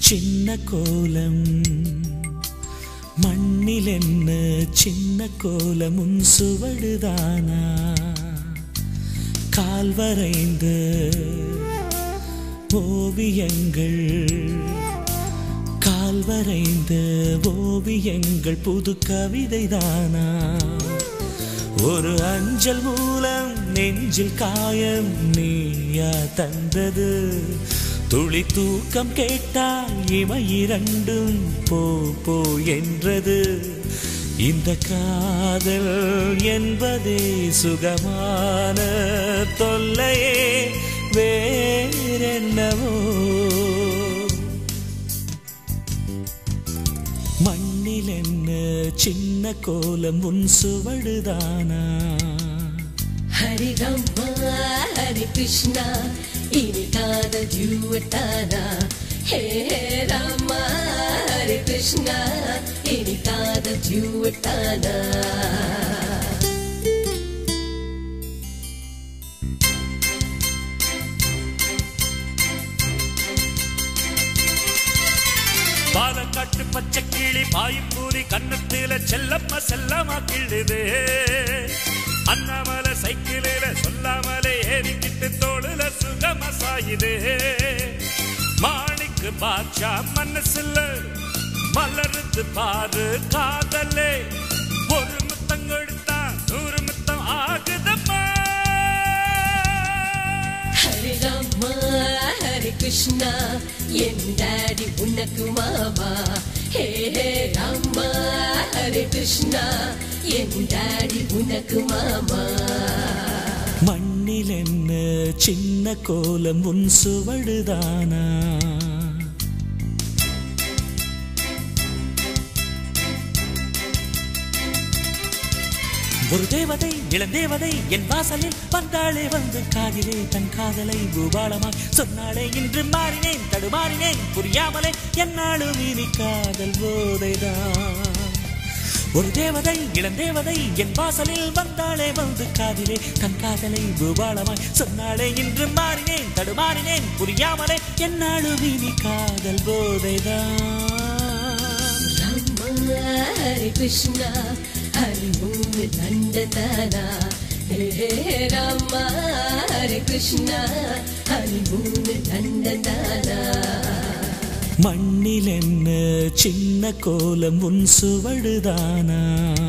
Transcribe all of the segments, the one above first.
சின்ன கோலம் மண்ணில் என்ன சின்ன கோலம் உன் சுவடுதானா கால் வரைந்த ஓவியங்கள் கால் வரைந்த ஓவியங்கள் புது கவிதைதானா ஒரு அஞ்சல் மூலம் நெஞ்சில் காயம் நீயா தந்தது துளி தூக்கம் கேட்டால் இமை இரண்டும் போ போ என்றது இந்த காதல் என்பதே சுகமான தொல்லையே வேறென்னவோ மண்ணில் என்ன சின்ன கோலம் உன் சுவடுதானா ஹரி ராமா ஹரி கிருஷ்ணா இனி காதல் ஜூட்டானா ஹே ஹே ராமா ஹரி கிருஷ்ணா இனி காதல் ஜூட்டானா பாலக்காட்டு பச்சை கிளி பாயும் பூரி கன்னத்தில செல்லம்மா செல்லமா கிள்ளுது அண்ணாமலை சைக்கிளில சொல்லாமலே ஏறிக்கிட்டு தோளுல சுகமா சாயுது மாணிக்கு பாட்சா மனசுல மலருது பாரு காதலே ஒரு முத்தம் கொடுத்தா நூறு முத்தம் ஆகுதம்மா ஹரி ராமா ஹரி கிருஷ்ணா என் டாடி உனக்கு மாமா ஹே ஹே ராமா ஹரி கிருஷ்ணா என் டாடி உனக்கு மாமா மண்ணில் என்ன சின்ன கோலம் உன் சுவடுதானா ஒரு தேவதை இளந்தேவதை என் வாசலில் வந்தாளே வந்து காதிலே தன் காதலை பூபாலமாய் சொன்னாளே இன்று மாறினேன் தடுமாறினேன் புரியாமலே என்னாலும் இனி காதல் போதைதான் ஒரு தேவதை இளந்தேவதை என் வாசலில் வந்தாளே வந்து காதிலே தன் காதலை பூபாலமாய் சொன்னாளே இன்று மாறினேன் தடுமாறினேன் புரியாமலே என்னாலும் இனி காதல் போதைதான் ராமா ஹரி கிருஷ்ணா ஹரி மூணு தண்டதானா ஹே ஹே ராமா ஹரி கிருஷ்ணா ஹரி மூணு தண்டதானா மண்ணில் என்ன சின்ன கோலம் உன் சுவடுதானா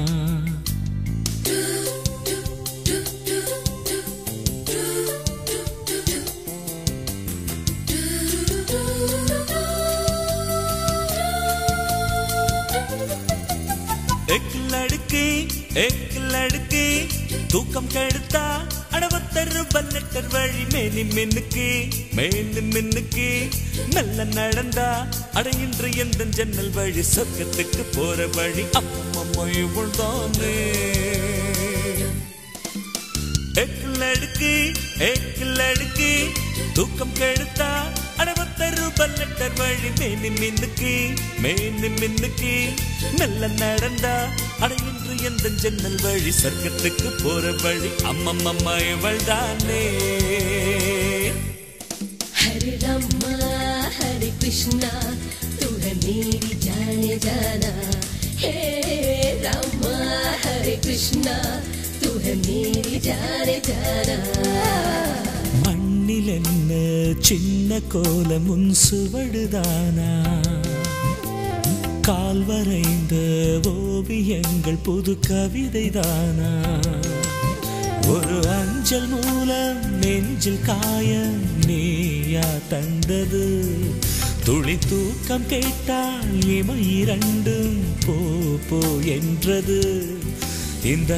எக்கிலடுக்கு எக்கிலடுக்கு தூக்கம் கெடுத்தா அடவத்தரு பல்லட்டர் வழி மேனி மின்னுக்கு மேனு மின்னுக்கு மெல்ல நடந்தா அட இன்று எந்த ஜன்னல் வழி சொர்க்கத்துக்கு போற வழி அப்பம்மா இவள்தானே எக்கிலடுக்கு எக்கிலடுக்கு தூக்கம் கெடுத்தா அடவத்தரு பல்லட்டர் வழி மேனி மின்னுக்கு மேனு மின்னுக்கு மெல்ல நடந்தா அட இன்று எந்த ஜன்னல் வழி சொர்க்கத்துக்கு போற வழி அம்மம்மம்மா இவள் தானே हरे रामा हरे कृष्णा तुह मेरी जाने जाना हे रामा हरे कृष्णा तुह मेरी जाने जाना மண்ணில் என்ன சின்ன கோலம் உன் சுவடுதானா கால் வரைந்த ஓவியங்கள் புது கவிதைதானா ஒரு அஞ்சல் மூலம் நெஞ்சில் காயம் நீயா தந்தது துளி தூக்கம் கேட்டால் இமை இரண்டும் போ போ என்றது இந்த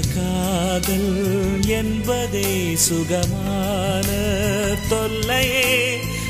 காதல் என்பதே சுகமான தொல்லையே